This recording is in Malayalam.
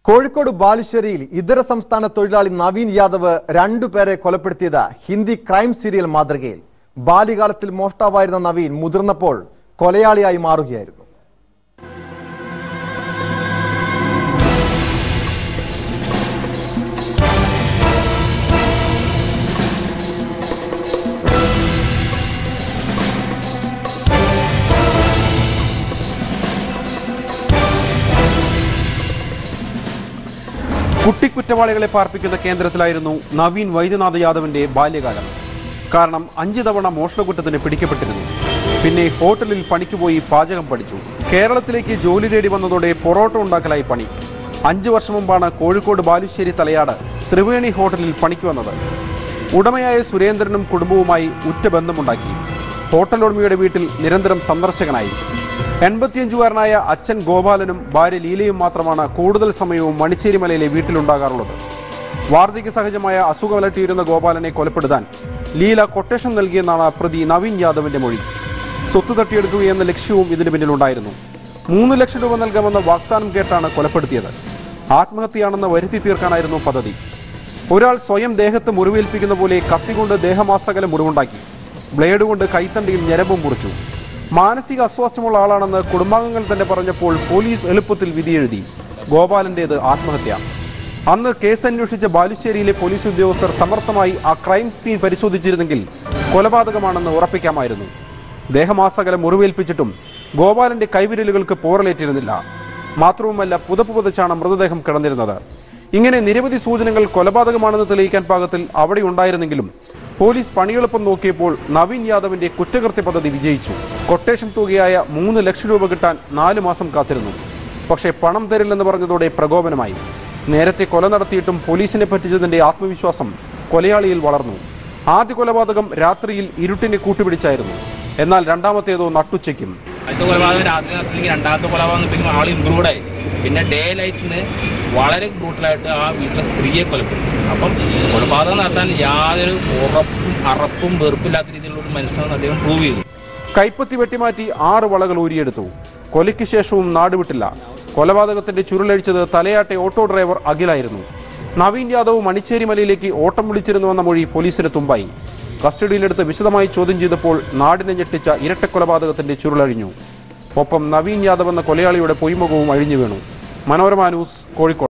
കോഴിക്കോട് ബാലുശ്ശേരിയിൽ ഇതര സംസ്ഥാന തൊഴിലാളി നവീൻ യാദവ് രണ്ടുപേരെ കൊലപ്പെടുത്തിയത് ഹിന്ദി ക്രൈം സീരിയൽ മാതൃകയിൽ ബാല്യകാലത്തിൽ മോഷ്ടാവായിരുന്ന നവീൻ മുതിർന്നപ്പോൾ കൊലയാളിയായി മാറുകയായിരുന്നു കുട്ടിക്കുറ്റവാളികളെ പാർപ്പിക്കുന്ന കേന്ദ്രത്തിലായിരുന്നു നവീൻ വൈദ്യനാഥ് യാദവിന്റെ ബാല്യകാലം കാരണം അഞ്ച് തവണ മോഷണക്കുറ്റത്തിന് പിടിക്കപ്പെട്ടിരുന്നു പിന്നെ ഹോട്ടലിൽ പണിക്ക് പോയി പാചകം പഠിച്ചു കേരളത്തിലേക്ക് ജോലി തേടി വന്നതോടെ പൊറോട്ട ഉണ്ടാക്കലായി പണി അഞ്ചു വർഷം മുമ്പാണ് കോഴിക്കോട് ബാലുശ്ശേരി തലയാട് ത്രിവേണി ഹോട്ടലിൽ പണിക്ക് വന്നത് ഉടമയായ സുരേന്ദ്രനും കുടുംബവുമായി ഉറ്റ ബന്ധമുണ്ടാക്കി ഹോട്ടൽ ഉടമയുടെ വീട്ടിൽ നിരന്തരം സന്ദർശകനായി എൺപത്തിയഞ്ചുകാരനായ അച്ഛൻ ഗോപാലനും ഭാര്യ ലീലയും മാത്രമാണ് കൂടുതൽ സമയവും മണിച്ചേരി മലയിലെ വീട്ടിലുണ്ടാകാറുള്ളത് വാർദ്ധക്യ സഹജമായ അസുഖം അലട്ടിയിരുന്ന ഗോപാലനെ കൊലപ്പെടുത്താൻ ലീല കൊട്ടേഷൻ നൽകിയെന്നാണ് പ്രതി നവീൻ യാദവിന്റെ മൊഴി സ്വത്ത് തട്ടിയെടുക്കുകയെന്ന ലക്ഷ്യവും ഇതിന് പിന്നിലുണ്ടായിരുന്നു മൂന്ന് ലക്ഷം രൂപ നൽകാമെന്ന വാഗ്ദാനം കേട്ടാണ് കൊലപ്പെടുത്തിയത് ആത്മഹത്യയാണെന്ന് വരുത്തി തീർക്കാനായിരുന്നു പദ്ധതി ഒരാൾ സ്വയം ദേഹത്ത് മുറിവേൽപ്പിക്കുന്ന പോലെ കത്തികൊണ്ട് ദേഹമാസകലം മുറിവുണ്ടാക്കി ബ്ലേഡ് കൊണ്ട് കൈത്തണ്ടിയിൽ ഞരമ്പും മുറിച്ചു മാനസിക അസ്വാസ്ഥ്യമുള്ള ആളാണെന്ന് കുടുംബാംഗങ്ങൾ തന്നെ പറഞ്ഞപ്പോൾ പോലീസ് എളുപ്പത്തിൽ വിധിയെഴുതി ഗോപാലന്റേത് ആത്മഹത്യ അന്ന് കേസ് അന്വേഷിച്ച ബാലുശ്ശേരിയിലെ പോലീസ് ഉദ്യോഗസ്ഥർ സമർത്ഥമായി ആ ക്രൈം സീൻ പരിശോധിച്ചിരുന്നെങ്കിൽ കൊലപാതകമാണെന്ന് ഉറപ്പിക്കാമായിരുന്നു ദേഹമാസകലം മുറിവേൽപ്പിച്ചിട്ടും ഗോപാലന്റെ കൈവിരലുകൾക്ക് പോറലേറ്റിരുന്നില്ല മാത്രവുമല്ല പുതപ്പ് പുതച്ചാണ് മൃതദേഹം കിടന്നിരുന്നത് ഇങ്ങനെ നിരവധി സൂചനകൾ കൊലപാതകമാണെന്ന് തെളിയിക്കാൻ പാകത്തിൽ അവിടെ ഉണ്ടായിരുന്നെങ്കിലും പോലീസ് പണിയെളുപ്പം നോക്കിയപ്പോൾ നവീൻ യാദവിന്റെ കുറ്റകൃത്യ പദ്ധതി വിജയിച്ചു കൊട്ടേഷൻ തുകയായ മൂന്ന് ലക്ഷം രൂപ കിട്ടാൻ നാല് മാസം കാത്തിരുന്നു പക്ഷേ പണം തരില്ലെന്ന് പറഞ്ഞതോടെ പ്രകോപനമായി നേരത്തെ കൊല നടത്തിയിട്ടും പോലീസിനെ പറ്റിച്ചതിന്റെ ആത്മവിശ്വാസം കൊലയാളിയിൽ വളർന്നു ആദ്യ കൊലപാതകം രാത്രിയിൽ ഇരുട്ടിനെ കൂട്ടുപിടിച്ചായിരുന്നു എന്നാൽ രണ്ടാമത്തേതോ നട്ടുച്ചയ്ക്കും ആദ്യത്തെ കൊലപാതകം രാത്രി നടത്തില്ലെങ്കിൽ രണ്ടാമത്തെ കൊലപാതകം നടത്തിയെങ്കിൽ ആൾ ഇമ്പ്രൂവ്ഡ് ആയി പിന്നെ ഡേ ലൈറ്റിന് വളരെ ബ്രൂട്ടലായിട്ട് ആ വീട്ടിലെ സ്ത്രീയെ കൊലപ്പെടുത്തി അപ്പം കൊലപാതകം നടത്താൻ യാതൊരു ഉറപ്പും അറപ്പും വെറുപ്പില്ലാത്ത രീതിയിലുള്ള ഒരു മനുഷ്യനാണെന്ന് അദ്ദേഹം പ്രൂവ് ചെയ്തു കൈപ്പത്തി വെട്ടിമാറ്റി ആറ് വളകൾ ഊരിയെടുത്തു കൊലയ്ക്ക് ശേഷവും നാടുവിട്ടില്ല കൊലപാതകത്തിന്റെ ചുരുളഴിച്ചത് തലയാട്ടെ ഓട്ടോ ഡ്രൈവർ അഖിലായിരുന്നു നവീൻ യാദവ് മണിച്ചേരി മലയിലേക്ക് ഓട്ടം വിളിച്ചിരുന്നുവെന്ന മൊഴി പോലീസിന് തുമ്പായി കസ്റ്റഡിയിലെടുത്ത് വിശദമായി ചോദ്യം ചെയ്തപ്പോൾ നാടിനെ ഞെട്ടിച്ച ഇരട്ടക്കൊലപാതകത്തിന്റെ ചുരുളഴിഞ്ഞു ഒപ്പം നവീൻ യാദവ് എന്ന കൊലയാളിയുടെ പൊയ്മുഖവും അഴിഞ്ഞു വീണു മനോരമ ന്യൂസ് കോഴിക്കോട്